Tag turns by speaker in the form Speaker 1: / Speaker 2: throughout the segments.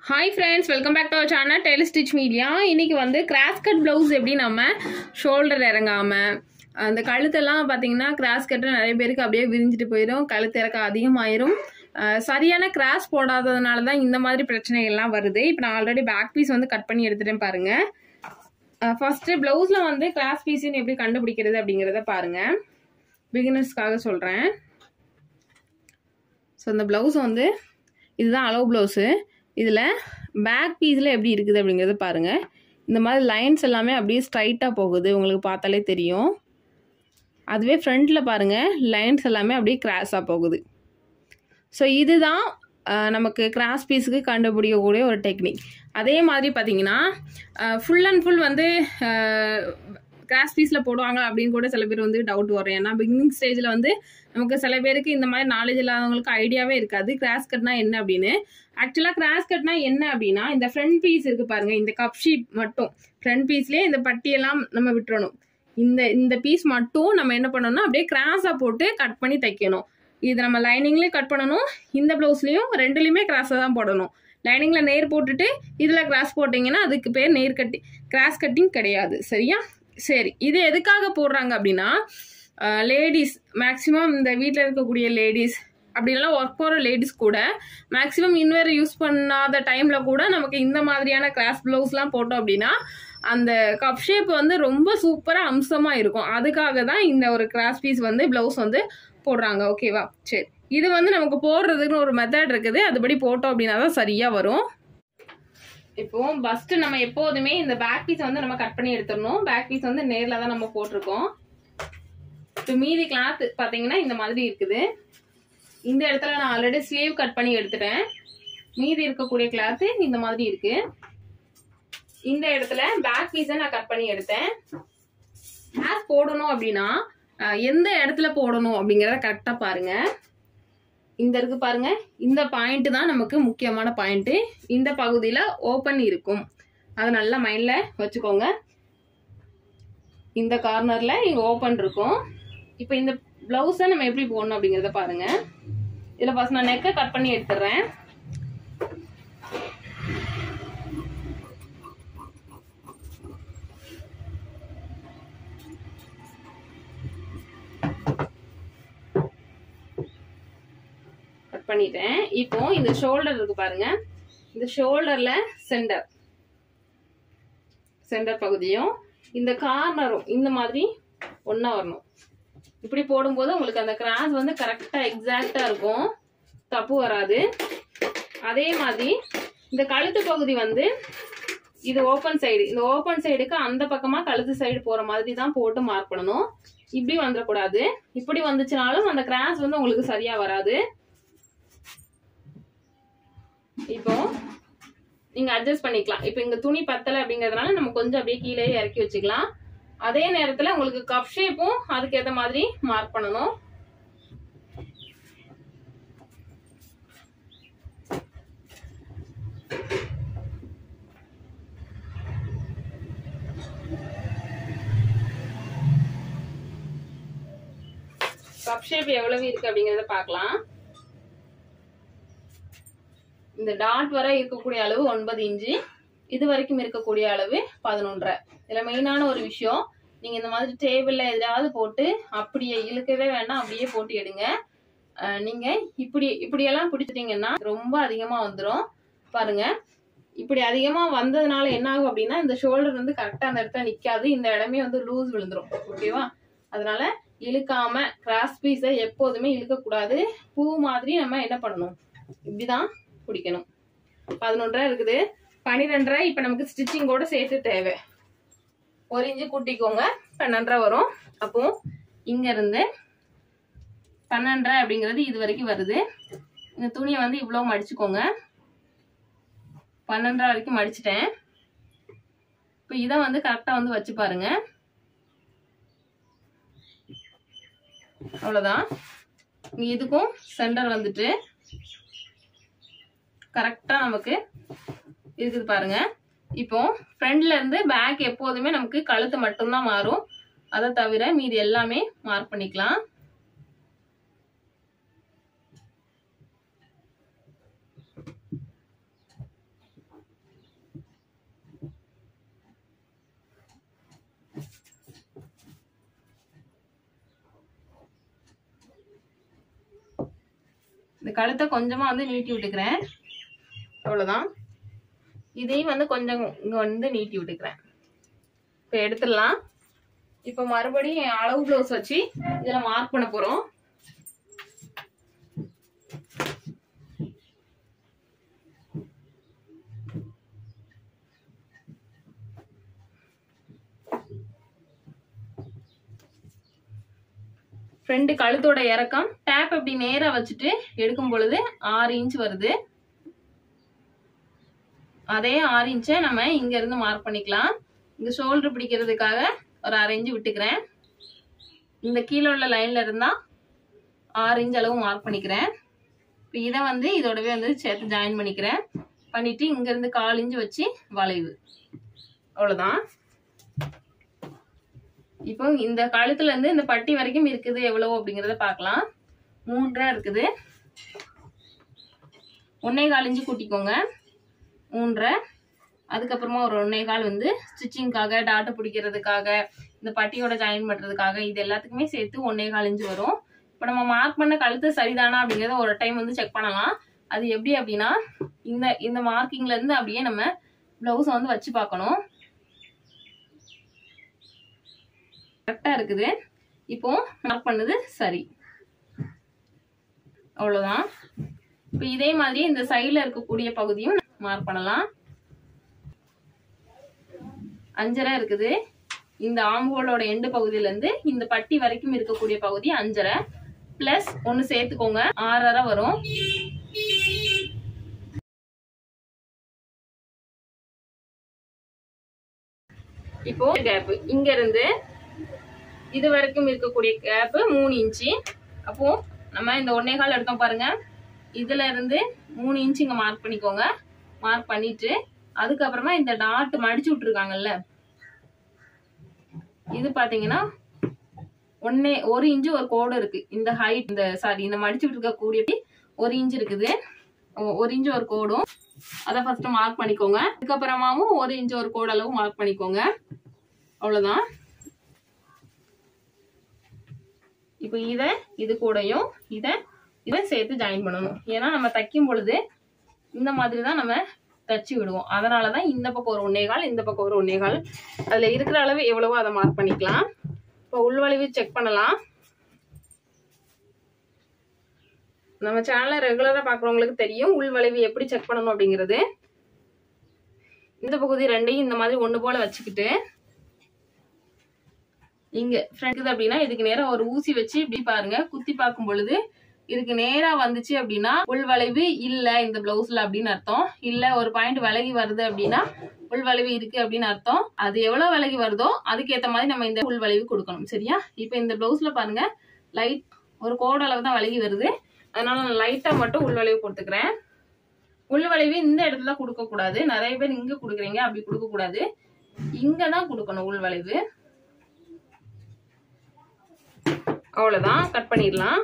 Speaker 1: hi friends welcome back to our channel tailor stitch media இன்னைக்கு வந்து cross cut blouse எப்படி நம்ம shoulder இறங்காமல் அந்த கழுத்தெல்லாம் பார்த்தீங்கன்னா கிராஸ் கட்டு நிறைய பேருக்கு அப்படியே விரிஞ்சிட்டு போயிடும் கழுத்து இறக்கம் அதிகமாயிரும் அஹ் சரியான கிராஸ் போடாததுனால தான் இந்த மாதிரி பிரச்சனைகள்லாம் வருது இப்போ நான் ஆல்ரெடி பேக் பீஸ் வந்து கட் பண்ணி எடுத்துட்டேன் பாருங்க ஃபர்ஸ்ட்டு ப்ளவுஸில் வந்து கிராஸ் பீஸுன்னு எப்படி கண்டுபிடிக்கிறது அப்படிங்கிறத பாருங்க பிகினர்ஸ்க்காக சொல்கிறேன் ஸோ இந்த ப்ளவுஸ் வந்து இதுதான் அளவு ப்ளவுஸு இதில் பேக் பீஸில் எப்படி இருக்குது அப்படிங்கிறத பாருங்கள் இந்த மாதிரி லைன்ஸ் எல்லாமே அப்படியே ஸ்ட்ரைட்டாக போகுது உங்களுக்கு பார்த்தாலே தெரியும் அதுவே ஃப்ரண்ட்டில் பாருங்கள் லைன்ஸ் எல்லாமே அப்படியே கிராஸாக போகுது ஸோ இதுதான் அஹ், நமக்கு கிராஸ் பீஸுக்கு கண்டுபிடிக்கக்கூடிய ஒரு டெக்னிக் அதே மாதிரி பார்த்தீங்கன்னா ஃபுல் அண்ட் ஃபுல் வந்து கிராஸ் பீஸில் போடுவாங்க அப்படின்னு கூட சில பேர் வந்து டவுட் வரும் ஏன்னா பிகினிங் ஸ்டேஜில் வந்து நமக்கு சில பேருக்கு இந்த மாதிரி நாலேஜ் இல்லாதவங்களுக்கு ஐடியாவே இருக்காது கிராஸ் கட்னா என்ன அப்படின்னு ஆக்சுவலாக கிராஸ் கட்னா என்ன அப்படின்னா இந்த ஃப்ரண்ட் பீஸ் இருக்கு பாருங்க இந்த கப் ஷீட் மட்டும் ஃப்ரண்ட் பீஸ்லேயே இந்த பட்டியெல்லாம் நம்ம விட்டுறணும் இந்த இந்த பீஸ் மட்டும் நம்ம என்ன பண்ணணும்னா அப்படியே கிராஸாக போட்டு கட் பண்ணி தைக்கணும் இது நம்ம லைனிங்லேயும் கட் பண்ணணும் இந்த ப்ளவுஸ்லேயும் ரெண்டுலேயுமே கிராஸாக தான் போடணும் லைனிங்கில் நேர் போட்டுட்டு இதில் கிராஸ் போட்டிங்கன்னா அதுக்கு பேர் நேர் கட்டி கிராஸ் கட்டிங் கிடையாது சரியா சரி இது எதுக்காக போடுறாங்க அப்படின்னா லேடிஸ் மேக்ஸிமம் இந்த வீட்டில் இருக்கக்கூடிய லேடிஸ் அப்படிலாம் ஒர்க் போகிற லேடிஸ் கூட மேக்ஸிமம் இன்வேர் யூஸ் பண்ணாத டைமில் கூட நமக்கு இந்த மாதிரியான கிராஸ் ப்ளவுஸ்லாம் போட்டோம் அப்படின்னா அந்த கப் ஷேப் வந்து ரொம்ப சூப்பராக அம்சமாக இருக்கும் அதுக்காக தான் இந்த ஒரு கிராஸ் பீஸ் வந்து ப்ளவுஸ் வந்து போடுறாங்க ஓகேவா சரி இது வந்து நமக்கு போடுறதுக்குன்னு ஒரு மெத்தட் இருக்குது அதுபடி போட்டோம் அப்படின்னா தான் சரியாக வரும் இப்போ பஸ்ட் நம்ம எப்போதுமே இந்த பேக் பீஸ் வந்து நம்ம கட் பண்ணி எடுத்துடணும் பேக் பீஸ் வந்து நேரில் தான் நம்ம போட்டிருக்கோம் இப்போ மீதி கிளாத் பார்த்தீங்கன்னா இந்த மாதிரி இருக்குது இந்த இடத்துல நான் ஆல்ரெடி ஸ்லீவ் கட் பண்ணி எடுத்துட்டேன் மீதி இருக்கக்கூடிய கிளாத் இந்த மாதிரி இருக்கு இந்த இடத்துல பேக் பீஸை நான் கட் பண்ணி எடுத்தேன் ஹேர் போடணும் அப்படின்னா அஹ், எந்த இடத்துல போடணும் அப்படிங்கிறத கரெக்டாக பாருங்க இந்த இருக்கு பாருங்க இந்த பாயிண்ட் தான் நமக்கு முக்கியமான பாயிண்ட் இந்த பகுதியில் ஓப்பன் இருக்கும் அதை நல்லா மைண்டில் வச்சுக்கோங்க இந்த கார்னரில் இங்கே ஓப்பன் இருக்கும் இப்போ இந்த ப்ளவுஸை நம்ம எப்படி போடணும் அப்படிங்கிறத பாருங்க இதில் ஃபர்ஸ்ட் நான் நெக்கை கட் பண்ணி எடுத்துடுறேன் கட் பண்ணிட்டேன் இப்போ இந்த ஷோல்டர் இருக்கு பாருங்க இந்த ஷோல்டர்ல சென்டர் சென்டர் பகுதியும் இந்த கார்னரும் இந்த மாதிரி ஒண்ணா வரணும் இப்படி போடும்போது உங்களுக்கு அந்த கிராஸ் வந்து கரெக்டா எக்ஸாக்டா இருக்கும் தப்பு வராது அதே மாதிரி இந்த கழுத்து பகுதி வந்து இது ஓப்பன் சைடு இந்த ஓப்பன் சைடுக்கு அந்த பக்கமா கழுத்து சைடு போற மாதிரி தான் போட்டு மார்க் பண்ணணும் இப்படி வந்துடக்கூடாது இப்படி வந்துச்சுனாலும் அந்த கிராஸ் வந்து உங்களுக்கு சரியா வராது இப்போ நீங்க அட்ஜஸ்ட் பண்ணிக்கலாம் இப்போ இங்க துணி பத்தல அப்படிங்கறதுனால நம்ம கொஞ்சம் அப்படியே கீழே இறக்கி வச்சுக்கலாம் அதே நேரத்துல உங்களுக்கு கப் ஷேப்பும் அதுக்கு ஏத்த மாதிரி மார்க் பண்ணணும் கப் ஷேப் எவ்வளவு இருக்கு அப்படிங்கறத பார்க்கலாம் இந்த டாட் வரை இருக்கக்கூடிய அளவு ஒன்பது இன்ச்சு இது வரைக்கும் இருக்கக்கூடிய அளவு பதினொன்றரை இதுல மெயினான ஒரு விஷயம் நீங்க இந்த மாதிரி டேபிள்ல எதாவது போட்டு அப்படியே இழுக்கவே வேண்டாம் அப்படியே போட்டு எடுங்க அஹ் நீங்க இப்படி இப்படியெல்லாம் பிடிச்சிட்டீங்கன்னா ரொம்ப அதிகமா வந்துடும் பாருங்க இப்படி அதிகமா வந்ததுனால என்ன ஆகும் அப்படின்னா இந்த ஷோல்டர் வந்து கரெக்டா அந்த இடத்துல நிக்காது இந்த இடமே வந்து லூஸ் விழுந்துரும் ஓகேவா அதனால இழுக்காம கிராஸ் பீஸை எப்போதுமே இழுக்கக்கூடாது பூ மாதிரி நம்ம என்ன பண்ணணும் இப்படிதான் பிடிக்கணும் பதினொன்றரை இருக்குது பன்னிரெண்டரை இப்போ நமக்கு ஸ்டிச்சிங்கோட சேர்த்து தேவை ஒரு இன்ச்சு கூட்டிக்கோங்க பன்னெண்டரை வரும் அப்போ இங்க இருந்து பன்னெண்டரை அப்படிங்கிறது இது வரைக்கும் வருது இந்த துணியை வந்து இவ்வளோ மடிச்சுக்கோங்க பன்னெண்டரை வரைக்கும் மடிச்சிட்டேன் இப்போ இதை வந்து கரெக்டாக வந்து வச்சு பாருங்க அவ்வளோதான் இங்க இதுக்கும் சென்டர் வந்துட்டு கரெக்டா நமக்கு இருக்குது பாருங்க இப்போ ஃப்ரண்ட்ல இருந்து பேக் எப்போதுமே நமக்கு கழுத்து மட்டும்தான் மாறும் அதை தவிர மீதி எல்லாமே மார்க் பண்ணிக்கலாம் கழுத்தை கொஞ்சமாக வந்து நீட்டி விட்டுக்கிறேன் அவ்வளோதான் இதையும் வந்து கொஞ்சம் இங்கே வந்து நீட்டி விட்டுக்கிறேன் இப்போ எடுத்துடலாம் இப்போ மறுபடியும் அளவு ப்ளவுஸ் வச்சு இதில் மார்க் பண்ண போகிறோம் ஃப்ரண்ட் கழுத்தோட இறக்கம் டேப் இப்படி நேரா வச்சுட்டு எடுக்கும் பொழுது ஆறு இன்ச் வருது அதே ஆறு இன்ச்சை நம்ம இங்க இருந்து மார்க் பண்ணிக்கலாம் இங்க ஷோல்டர் பிடிக்கிறதுக்காக ஒரு அரை இன்ச்சு விட்டுக்கிறேன் இந்த கீழே உள்ள லைன்ல இருந்தா ஆறு இன்ச் அளவு மார்க் பண்ணிக்கிறேன் இப்போ இதை வந்து இதோடவே வந்து சேர்த்து ஜாயின் பண்ணிக்கிறேன் பண்ணிட்டு இங்க இருந்து கால் இன்ச்சு வச்சு வளைவு அவ்வளவுதான் இப்போ இந்த கழுத்துல இருந்து இந்த பட்டி வரைக்கும் இருக்குது எவ்வளவு அப்படிங்கறத பார்க்கலாம் மூன்றரை இருக்குது ஒன்னே கால் இன்ச்சு கூட்டிக்கோங்க மூன்றரை அதுக்கப்புறமா ஒரு ஒன்னே கால் வந்து ஸ்டிச்சிங்காக டாட்டை பிடிக்கிறதுக்காக இந்த பட்டியோட ஜாயின் பண்றதுக்காக இது எல்லாத்துக்குமே சேர்த்து ஒன்னே கால் இன்ச்சு வரும் இப்போ நம்ம மார்க் பண்ண கழுத்து சரிதானா அப்படிங்கறத ஒரு டைம் வந்து செக் பண்ணலாம் அது எப்படி அப்படின்னா இந்த இந்த மார்க்கிங்ல இருந்து அப்படியே நம்ம பிளவுஸை வந்து வச்சு பார்க்கணும் கரெக்டாக இருக்குது இப்போ மார்க் பண்ணது சரி அவ்வளோதான் இப்போ இதே மாதிரி இந்த சைடில் இருக்கக்கூடிய பகுதியும் மார்க் பண்ணலாம் அஞ்சரை இருக்குது இந்த ஆம்போலோட எண்டு பகுதியிலேருந்து இந்த பட்டி வரைக்கும் இருக்கக்கூடிய பகுதி அஞ்சரை ப்ளஸ் ஒன்று சேர்த்துக்கோங்க ஆறரை வரும் இப்போ கேப் இங்க இருந்து இது வரைக்கும் இருக்கக்கூடிய கேப்பு மூணு இன்ச்சு அப்போ நம்ம இந்த ஒன்னே கால் எடுத்தோம் பாருங்க இதுல இருந்து மூணு இன்ச்சு இங்க மார்க் பண்ணிக்கோங்க மார்க் பண்ணிட்டு அதுக்கப்புறமா இந்த டாட் மடிச்சு விட்டுருக்காங்கல்ல இது பாத்தீங்கன்னா ஒன்னே ஒரு இன்ச்சு ஒரு கோடு இருக்கு இந்த ஹைட் இந்த சாரி இந்த மடிச்சு விட்டுருக்கக்கூடிய ஒரு இன்ச் இருக்குது ஒ- ஒரு இன்ச்சு ஒரு கோடும் அதை ஃபர்ஸ்ட் மார்க் பண்ணிக்கோங்க அதுக்கப்புறமாவும் ஒரு இன்ச்சு ஒரு கோடு அளவு மார்க் பண்ணிக்கோங்க அவ்வளவுதான் இப்போ இதை இது கூடயும் இதை இதை சேர்த்து ஜாயின் பண்ணணும் ஏன்னா நம்ம தைக்கும் பொழுது இந்த மாதிரி தான் நம்ம தச்சு விடுவோம் அதனால தான் இந்த பக்கம் ஒரு ஒன்னே கால் இந்த பக்கம் ஒரு ஒன்னே கால் அதில் இருக்கிற அளவு எவ்வளவோ அதை மார்க் பண்ணிக்கலாம் இப்போ உள்வளைவு செக் பண்ணலாம் நம்ம சேனலை ரெகுலராக பார்க்குறவங்களுக்கு தெரியும் உள்வளைவு எப்படி செக் பண்ணணும் அப்படிங்கிறது இந்த பகுதி ரெண்டையும் இந்த மாதிரி ஒன்று போல வச்சுக்கிட்டு இங்க ஃப்ரண்ட் அப்படின்னா இதுக்கு நேரா ஒரு ஊசி வச்சு இப்படி பாருங்க குத்தி பார்க்கும் பொழுது இதுக்கு நேரா வந்துச்சு அப்படின்னா உள் வளைவு இல்ல இந்த பிளவுஸ்ல அப்படின்னு அர்த்தம் இல்ல ஒரு பாயிண்ட் விலகி வருது அப்படின்னா உள் வளைவு இருக்கு அப்படின்னு அர்த்தம் அது எவ்வளவு விலகி வருதோ அதுக்கேத்த மாதிரி நம்ம இந்த உள் வளைவு கொடுக்கணும் சரியா இப்போ இந்த பிளவுஸ்ல பாருங்க லைட் ஒரு கோடு அளவு தான் விலகி வருது அதனால நான் லைட்டா மட்டும் உள் வளைவு கொடுத்துக்கிறேன் உள் வளைவு இந்த இடத்துல கொடுக்க கூடாது நிறைய பேர் இங்க கொடுக்குறீங்க அப்படி கொடுக்க கூடாது இங்க தான் கொடுக்கணும் உள் வளைவு அவ்வளவுதான் கட் பண்ணிடலாம்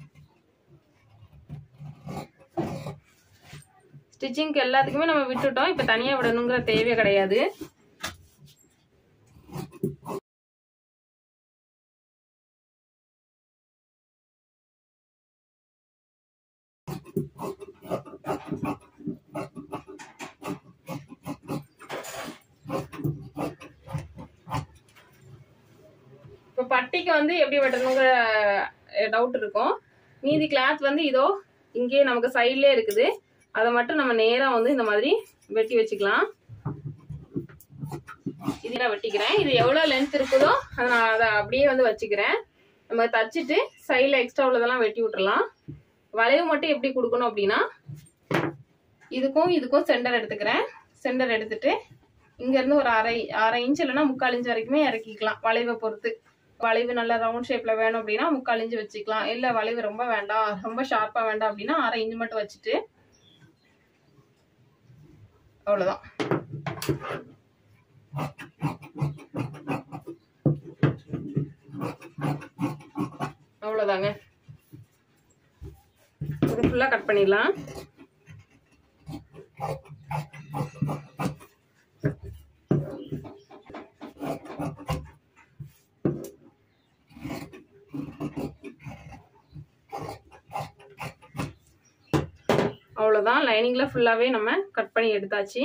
Speaker 1: ஸ்டிச்சிங்க்கு எல்லாத்துக்குமே நம்ம விட்டுட்டோம் இப்ப தனியா விடணுங்கிற தேவை கிடையாது இப்போ பட்டிக்கு வந்து எப்படி வெட்டணுங்கிற டவுட் இருக்கும் மீதி கிளாத் வந்து இதோ இங்கேயே நமக்கு சைட்லேயே இருக்குது அதை மட்டும் நம்ம நேராக வந்து இந்த மாதிரி வெட்டி வச்சுக்கலாம் இது நான் வெட்டிக்கிறேன் இது எவ்வளோ லென்த் இருக்குதோ அதை நான் அதை அப்படியே வந்து வச்சுக்கிறேன் நம்ம தச்சுட்டு சைடில் எக்ஸ்ட்ரா உள்ளதெல்லாம் வெட்டி விட்டுறலாம் வளைவு மட்டும் எப்படி கொடுக்கணும் அப்படின்னா இதுக்கும் இதுக்கும் சென்டர் எடுத்துக்கிறேன் சென்டர் எடுத்துட்டு இங்கேருந்து ஒரு அரை அரை இன்ச் இல்லைன்னா முக்கால் இன்ச் வரைக்குமே இறக்கிக்கலாம் வளைவை பொறுத்து வளைவு நல்ல ரவுண்ட் ஷேப்ல வேணும் அப்படின்னா முக்கால் இன்ச் வச்சுக்கலாம் இல்ல வளைவு ரொம்ப வேண்டாம் ரொம்ப ஷார்ப்பா வேண்டாம் அப்படின்னா அரை இன்ச் மட்டும் வச்சுட்டு அவ்வளவுதான் அவ்வளவுதாங்க இது ஃபுல்லா கட் பண்ணிடலாம் லைனிங்கில் ஃபுல்லாகவே நம்ம கட் பண்ணி எடுத்தாச்சு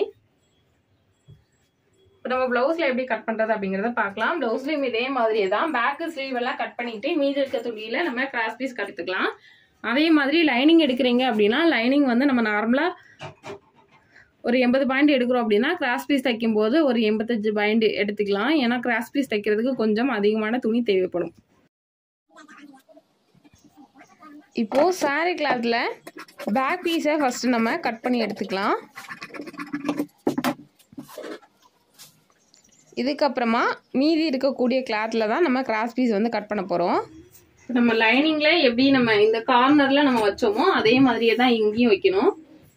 Speaker 1: இப்போ நம்ம ப்ளவுஸில் எப்படி கட் பண்ணுறது அப்படிங்கிறத பார்க்கலாம் ப்ளவுஸ்லையும் இதே மாதிரியே தான் பேக்கு ஸ்லீவ் எல்லாம் கட் பண்ணிட்டு மீதி இருக்க துணியில் நம்ம கிராஸ் பீஸ் கற்றுக்கலாம் அதே மாதிரி லைனிங் எடுக்கிறீங்க அப்படின்னா லைனிங் வந்து நம்ம நார்மலாக ஒரு எண்பது பாயிண்ட் எடுக்கிறோம் அப்படின்னா கிராஸ் பீஸ் தைக்கும் போது ஒரு எண்பத்தஞ்சு பாயிண்ட் எடுத்துக்கலாம் ஏன்னா கிராஸ் பீஸ் தைக்கிறதுக்கு கொஞ்சம் அதிகமான துணி தேவைப்படும் இப்போ சாரி கிளாத்தில் பேக் பீஸை ஃபர்ஸ்ட் நம்ம கட் பண்ணி எடுத்துக்கலாம் இதுக்கப்புறமா மீதி இருக்கக்கூடிய கிளாத்தில் தான் நம்ம கிராஸ் பீஸ் வந்து கட் பண்ண போகிறோம் நம்ம லைனிங்கில் எப்படி நம்ம இந்த கார்னரில் நம்ம வச்சோமோ அதே மாதிரியே தான் இங்கேயும் வைக்கணும்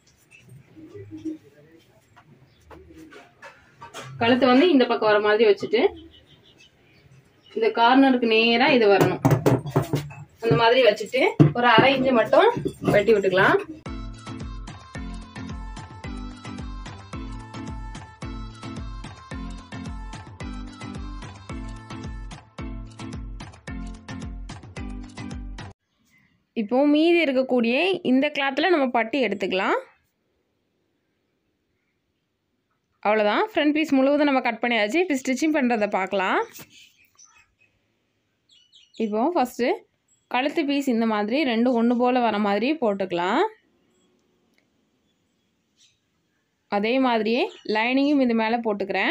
Speaker 1: கழுத்து வந்து இந்த பக்கம் வர மாதிரி வச்சுட்டு இந்த கார்னருக்கு நேராக இது வரணும் அந்த மாதிரி வச்சுட்டு ஒரு அரை இன்ச்சு மட்டும் வெட்டி விட்டுக்கலாம் இப்போ மீதி இருக்கக்கூடிய இந்த கிளாத்தில் நம்ம பட்டி எடுத்துக்கலாம் அவ்வளோதான் ஃப்ரண்ட் பீஸ் முழுவதும் நம்ம கட் பண்ணியாச்சு இப்போ ஸ்டிச்சிங் பண்ணுறதை பார்க்கலாம் இப்போ ஃபஸ்ட்டு கழுத்து பீஸ் இந்த மாதிரி ரெண்டு ஒன்று போல் வர மாதிரி போட்டுக்கலாம் அதே மாதிரியே லைனிங்கும் இது மேலே போட்டுக்கிறேன்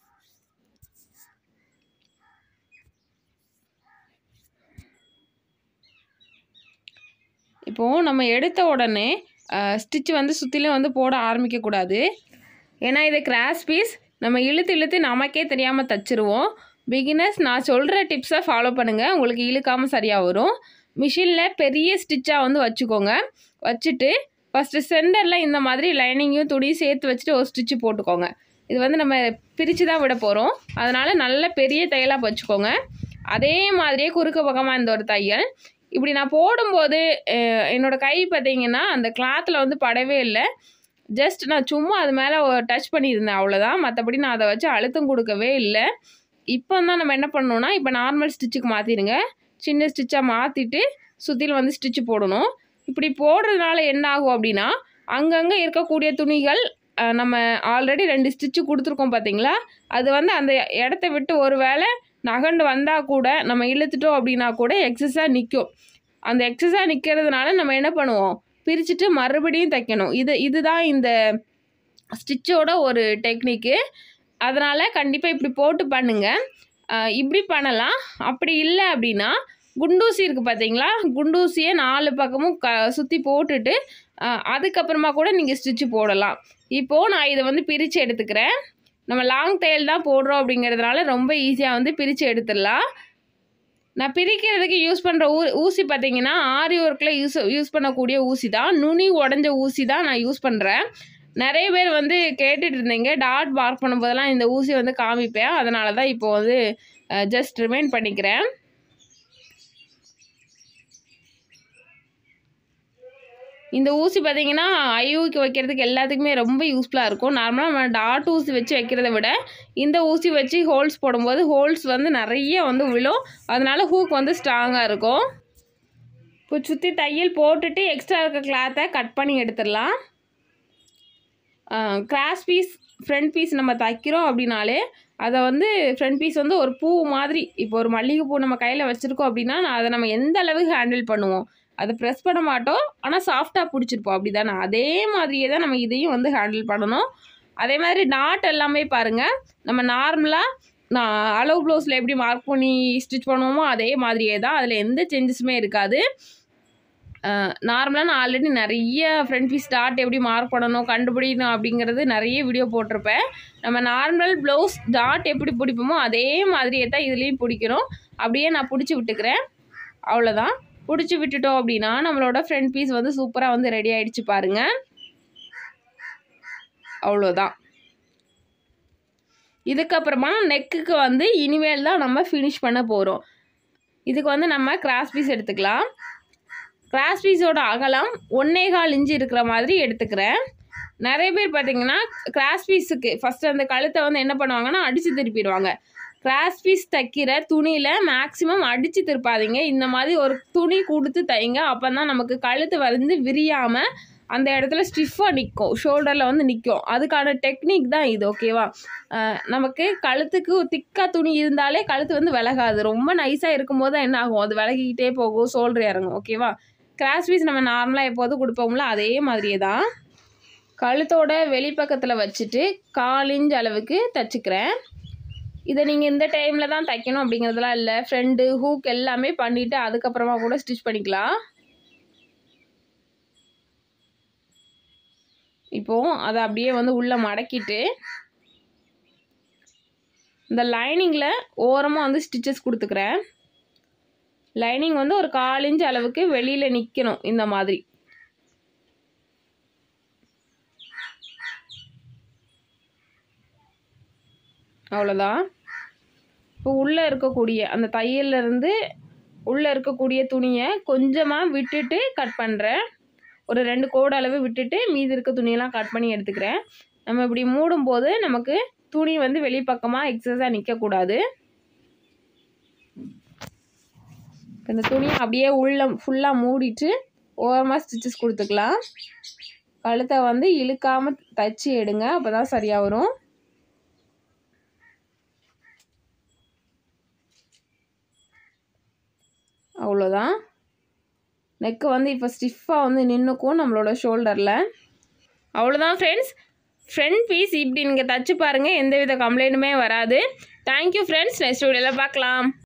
Speaker 1: இப்போது நம்ம எடுத்த உடனே ஸ்டிச் வந்து சுற்றிலும் வந்து போட ஆரம்பிக்கக்கூடாது ஏன்னா இது கிராஸ் பீஸ் நம்ம இழுத்து இழுத்து நமக்கே தெரியாமல் தச்சிருவோம் பிகினர்ஸ் நான் சொல்கிற டிப்ஸை ஃபாலோ பண்ணுங்கள் உங்களுக்கு இழுக்காமல் சரியாக வரும் மிஷினில் பெரிய ஸ்டிச்சாக வந்து வச்சுக்கோங்க வச்சுட்டு ஃபஸ்ட்டு சென்டரில் இந்த மாதிரி லைனிங்கையும் துணியும் சேர்த்து வச்சுட்டு ஒரு ஸ்டிச்சு போட்டுக்கோங்க இது வந்து நம்ம பிரித்து தான் விட போகிறோம் அதனால் நல்ல பெரிய தையலாக வச்சுக்கோங்க அதே மாதிரியே குறுக்க பக்கமாக இந்த ஒரு தையல் இப்படி நான் போடும்போது அஹ், என்னோட கை பார்த்தீங்கன்னா அந்த கிளாத்தில் வந்து படவே இல்லை ஜஸ்ட் நான் சும்மா அது மேலே டச் பண்ணியிருந்தேன் அவ்வளோதான் மற்றபடி நான் அதை வச்சு அழுத்தம் கொடுக்கவே இல்லை இப்போ தான் நம்ம என்ன பண்ணணும்னா இப்போ நார்மல் ஸ்டிச்சுக்கு மாற்றிடுங்க சின்ன ஸ்டிச்சாக மாற்றிட்டு சுற்றிலும் வந்து ஸ்டிச்சு போடணும் இப்படி போடுறதுனால என்ன ஆகும் அப்படின்னா அங்கங்கே இருக்கக்கூடிய துணிகள் அஹ், நம்ம ஆல்ரெடி ரெண்டு ஸ்டிச்சு கொடுத்துருக்கோம் பார்த்தீங்களா அது வந்து அந்த இடத்த விட்டு ஒரு வேளை நகண்டு வந்தால் கூட நம்ம இழுத்துட்டோம் அப்படின்னா கூட எக்ஸஸாக நிற்கும் அந்த எக்ஸஸாக நிற்கிறதுனால நம்ம என்ன பண்ணுவோம் பிரிச்சுட்டு மறுபடியும் தைக்கணும் இது இதுதான் இந்த ஸ்டிச்சோட ஒரு டெக்னிக்கு அதனால் கண்டிப்பாக இப்படி போட்டு பண்ணுங்கள் ஆஹ் இப்படி பண்ணலாம் அப்படி இல்லை அப்படின்னா குண்டூசி இருக்குது பார்த்தீங்களா குண்டூசியை நாலு பக்கமும் க சுற்றி போட்டுட்டு ஆஹ் அதுக்கப்புறமா கூட நீங்கள் ஸ்டிச்சு போடலாம் இப்போது நான் இதை வந்து பிரித்து எடுத்துக்கிறேன் நம்ம லாங் தையல் தான் போடுறோம் அப்படிங்கிறதுனால ரொம்ப ஈஸியாக வந்து பிரித்து எடுத்துடலாம் நான் பிரிக்கிறதுக்கு யூஸ் பண்ணுற ஊ ஊசி பார்த்தீங்கன்னா ஆரி ஒர்க்கில் யூஸ் யூஸ் பண்ணக்கூடிய ஊசி தான் நுனி உடஞ்ச ஊசி தான் நான் யூஸ் பண்ணுறேன் நிறைய பேர் வந்து கேட்டுட்டு இருந்தீங்க டாட் மார்க் பண்ணும்போதெல்லாம் இந்த ஊசி வந்து காமிப்பேன் அதனால தான் இப்போ வந்து ஜஸ்ட் ரிமைண்ட் பண்ணிக்கிறேன் இந்த ஊசி பார்த்தீங்கன்னா ஐயூக்கு வைக்கிறதுக்கு எல்லாத்துக்குமே ரொம்ப யூஸ்ஃபுல்லாக இருக்கும் நார்மலாக நம்ம டாட் ஊசி வச்சு வைக்கிறத விட இந்த ஊசி வச்சு ஹோல்ஸ் போடும்போது ஹோல்ஸ் வந்து நிறைய வந்து விழும் அதனால ஹூக் வந்து ஸ்ட்ராங்காக இருக்கும் இப்போ சுற்றி தையல் போட்டுட்டு எக்ஸ்ட்ரா இருக்க கிளாத்தை கட் பண்ணி எடுத்துடலாம் கிராஸ் பீஸ் ஃப்ரண்ட் பீஸ் நம்ம தைக்கிறோம் அப்படின்னாலே அதை வந்து ஃப்ரண்ட் பீஸ் வந்து ஒரு பூ மாதிரி இப்போ ஒரு மல்லிகை பூ நம்ம கையில் வச்சுருக்கோம் அப்படின்னா நான் அதை நம்ம எந்த அளவுக்கு ஹேண்டில் பண்ணுவோம் அதை ப்ரெஸ் பண்ண மாட்டோம் ஆனால் சாஃப்டாக பிடிச்சிருப்போம் அப்படி தானே அதே மாதிரியே தான் நம்ம இதையும் வந்து ஹேண்டில் பண்ணணும் அதே மாதிரி நாட் எல்லாமே பாருங்கள் நம்ம நார்மலாக நான் அளவு ப்ளவுஸில் எப்படி மார்க் பண்ணி ஸ்டிச் பண்ணுவோமோ அதே மாதிரியே தான் அதில் எந்த சேஞ்சஸுமே இருக்காது நார்மலாக நான் ஆல்ரெடி நிறைய ஃப்ரண்ட் பீஸ் டாட் எப்படி மார்க் பண்ணணும் கண்டுபிடிக்கணும் அப்படிங்கிறது நிறைய வீடியோ போட்டிருப்பேன் நம்ம நார்மல் ப்ளவுஸ் டாட் எப்படி பிடிப்போமோ அதே மாதிரியே தான் இதுலேயும் பிடிக்கணும் அப்படியே நான் பிடிச்சி விட்டுக்கிறேன் அவ்வளோதான் பிடிச்சி விட்டுட்டோம் அப்படின்னா நம்மளோட ஃப்ரண்ட் பீஸ் வந்து சூப்பராக வந்து ரெடி ஆயிடுச்சு பாருங்கள் அவ்வளோதான் இதுக்கப்புறமா நெக்குக்கு வந்து இனிமேல் தான் நம்ம ஃபினிஷ் பண்ண போகிறோம் இதுக்கு வந்து நம்ம கிராஸ் பீஸ் எடுத்துக்கலாம் கிராஸ் பீஸோட அகலம் ஒன்னே கால் இன்ச்சு இருக்கிற மாதிரி எடுத்துக்கிறேன் நிறைய பேர் பார்த்தீங்கன்னா கிராஸ் பீஸுக்கு ஃபஸ்ட்டு அந்த கழுத்தை வந்து என்ன பண்ணுவாங்கன்னா அடித்து திருப்பிடுவாங்க கிராஸ் பீஸ் தைக்கிற துணியில் மேக்ஸிமம் அடித்து திருப்பாதீங்க இந்த மாதிரி ஒரு துணி கொடுத்து தைங்க அப்போ தான் நமக்கு கழுத்து வந்து விரியாமல் அந்த இடத்துல ஸ்டிஃபாக நிற்கும் ஷோல்டரில் வந்து நிற்கும் அதுக்கான டெக்னிக் தான் இது ஓகேவா அஹ் நமக்கு கழுத்துக்கு திக்காக துணி இருந்தாலே கழுத்து வந்து விலகாது ரொம்ப நைஸாக இருக்கும்போது தான் என்ன ஆகும் அது விலகிக்கிட்டே போகும் ஷோல்டர் இறங்கும் ஓகேவா கிராஸ் பீஸ் நம்ம நார்மலாக எப்போதும் கொடுப்போம்ல அதே மாதிரியே தான் கழுத்தோட வெளிப்பக்கத்தில் வச்சுட்டு கால் இன்ச் அளவுக்கு தச்சுக்கிறேன் இதை நீங்கள் இந்த டைமில் தான் தைக்கணும் அப்படிங்கிறதுலாம் இல்லை ஃப்ரெண்டு ஹூக் எல்லாமே பண்ணிவிட்டு அதுக்கப்புறமா கூட ஸ்டிச் பண்ணிக்கலாம் இப்போ அதை அப்படியே வந்து உள்ளே மடக்கிட்டு இந்த லைனிங்கில் ஓரமாக வந்து ஸ்டிச்சஸ் கொடுத்துக்கிறேன் லைனிங் வந்து ஒரு கால் இன்ச் அளவுக்கு வெளியில் நிற்கணும் இந்த மாதிரி அவ்வளோதான் இப்போ உள்ளே இருக்கக்கூடிய அந்த தையல்ல இருந்து உள்ளே இருக்கக்கூடிய துணியை கொஞ்சமாக விட்டுட்டு கட் பண்ணுறேன் ஒரு ரெண்டு கோடு அளவு விட்டுட்டு மீதி இருக்க துணியெல்லாம் கட் பண்ணி எடுத்துக்கிறேன் நம்ம இப்படி மூடும்போது நமக்கு துணி வந்து வெளிப்பக்கமாக எக்ஸஸாக நிற்கக்கூடாது இந்த துணியை அப்படியே உள்ள ஃபுல்லாக மூடிட்டு ஓரமாக ஸ்டிச்சஸ் கொடுத்துக்கலாம் கழுத்தை வந்து இழுக்காமல் தச்சு எடுங்க அப்போ தான் சரியாக வரும் அவ்வளோதான் நெக்கு வந்து இப்போ ஸ்டிஃபாக வந்து நின்றுக்கும் நம்மளோட ஷோல்டரில் அவ்வளோதான் ஃப்ரெண்ட்ஸ் ஃப்ரண்ட் பீஸ் இப்படி நீங்கள் தச்சு பாருங்கள் எந்தவித கம்ப்ளைண்ட்டுமே வராது தேங்க்யூ ஃப்ரெண்ட்ஸ் நெக்ஸ்ட் வீடியோவில் பார்க்கலாம்